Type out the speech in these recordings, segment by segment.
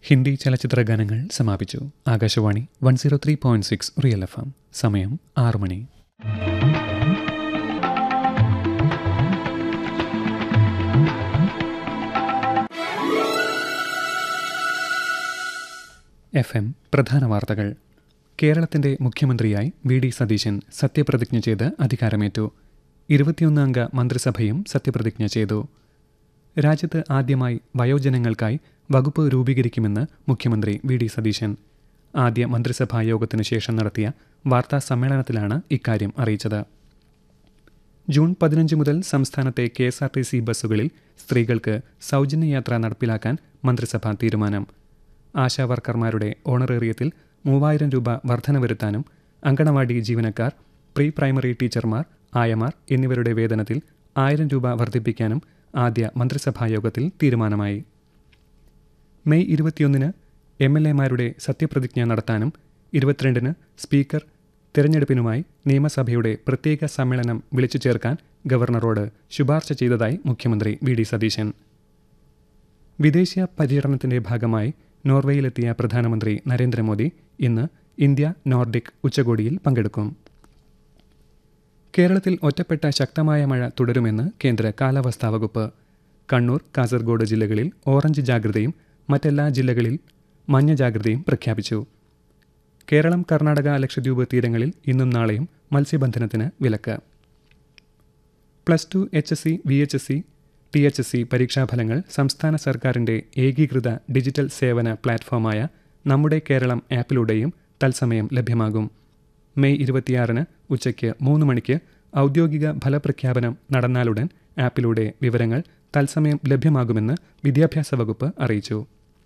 ഹിന്ദി ചലച്ചിത്ര ഗാനങ്ങൾ സമാപിച്ചു Akashvani one zero three point six real F M സമയം ആറ് മണി എഫ് എം പ്രധാന വാർത്തകൾ കേരളത്തിന്റെ മുഖ്യമന്ത്രിയായി വി ഡി സതീശൻ സത്യപ്രതിജ്ഞ ചെയ്ത് അധികാരമേറ്റു ഇരുപത്തിയൊന്ന് അംഗ മന്ത്രിസഭയും സത്യപ്രതിജ്ഞ ചെയ്തു രാജ്യത്ത് ആദ്യമായി വയോജനങ്ങൾക്കായി വകുപ്പ് രൂപീകരിക്കുമെന്ന് മുഖ്യമന്ത്രി വി ഡി സതീശൻ ആദ്യ മന്ത്രിസഭാ യോഗത്തിനു ശേഷം നടത്തിയ വാർത്താ സമ്മേളനത്തിലാണ് ഇക്കാര്യം അറിയിച്ചത് ജൂൺ പതിനഞ്ച് മുതൽ സംസ്ഥാനത്തെ K S R T C ബസ്സുകളിൽ സ്ത്രീകൾക്ക് സൗജന്യ യാത്ര നടപ്പിലാക്കാൻ മന്ത്രിസഭ തീരുമാനം ആശാവർക്കർമാരുടെ ഓണറേറിയത്തിൽ മൂവായിരം രൂപ വർധന വരുത്താനും അങ്കണവാടി ജീവനക്കാർ പ്രീ പ്രൈമറി ടീച്ചർമാർ ആയമാർ എന്നിവരുടെ വേതനത്തിൽ ആയിരം രൂപ വർദ്ധിപ്പിക്കാനും ആദ്യ മന്ത്രിസഭാ യോഗത്തിൽ തീരുമാനമായി മെയ് ഇരുപത്തിയൊന്നിന് എം എൽ എമാരുടെ സത്യപ്രതിജ്ഞ നടത്താനും ഇരുപത്തിരണ്ടിന് സ്പീക്കർ തെരഞ്ഞെടുപ്പിനുമായി നിയമസഭയുടെ പ്രത്യേക സമ്മേളനം വിളിച്ചു ചേർക്കാൻ ഗവർണറോട് ശുപാർശ ചെയ്തതായി മുഖ്യമന്ത്രി വി ഡി സതീശൻ വിദേശ പര്യടനത്തിന്റെ ഭാഗമായി നോർവേയിലെത്തിയ പ്രധാനമന്ത്രി നരേന്ദ്രമോദി ഇന്ന് ഇന്ത്യ നോർഡിക് ഉച്ചകോടിയിൽ പങ്കെടുക്കും കേരളത്തിൽ ഒറ്റപ്പെട്ട ശക്തമായ മഴ തുടരുമെന്ന് കേന്ദ്ര കാലാവസ്ഥാ വകുപ്പ് കണ്ണൂർ കാസർഗോഡ് ജില്ലകളിൽ ഓറഞ്ച് ജാഗ്രതയും മറ്റെല്ലാ ജില്ലകളിൽ മഞ്ഞ ജാഗ്രതയും പ്രഖ്യാപിച്ചു കേരളം കർണാടക ലക്ഷദ്വീപ് തീരങ്ങളിൽ ഇന്നും നാളെയും മത്സ്യബന്ധനത്തിന് വിലക്ക് plus two H S C V H S C T H S C പരീക്ഷാഫലങ്ങൾ സംസ്ഥാന സർക്കാരിൻ്റെ ഏകീകൃത ഡിജിറ്റൽ സേവന പ്ലാറ്റ്ഫോമായ നമ്മുടെ കേരളം ആപ്പിലൂടെയും തത്സമയം ലഭ്യമാകും മെയ് ഇരുപത്തിയാറിന് ഉച്ചയ്ക്ക് മൂന്ന് മണിക്ക് ഔദ്യോഗിക ഫലപ്രഖ്യാപനം നടന്നാലുടൻ ആപ്പിലൂടെ വിവരങ്ങൾ തത്സമയം ലഭ്യമാകുമെന്ന് വിദ്യാഭ്യാസ വകുപ്പ് അറിയിച്ചു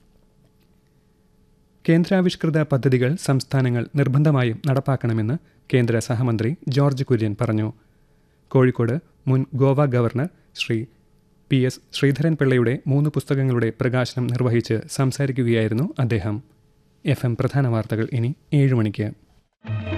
കേന്ദ്രാവിഷ്കൃത പദ്ധതികൾ സംസ്ഥാനങ്ങൾ നിർബന്ധമായും നടപ്പാക്കണമെന്ന് കേന്ദ്ര സഹമന്ത്രി ജോർജ് കുര്യൻ പറഞ്ഞു കോഴിക്കോട് മുൻ Goa governor Shri P S ശ്രീധരൻപിള്ളയുടെ മൂന്ന് പുസ്തകങ്ങളുടെ പ്രകാശനം നിർവഹിച്ച് സംസാരിക്കുകയായിരുന്നു അദ്ദേഹം എഫ് എം പ്രധാന വാർത്തകൾ ഇനി ഏഴ് മണിക്ക്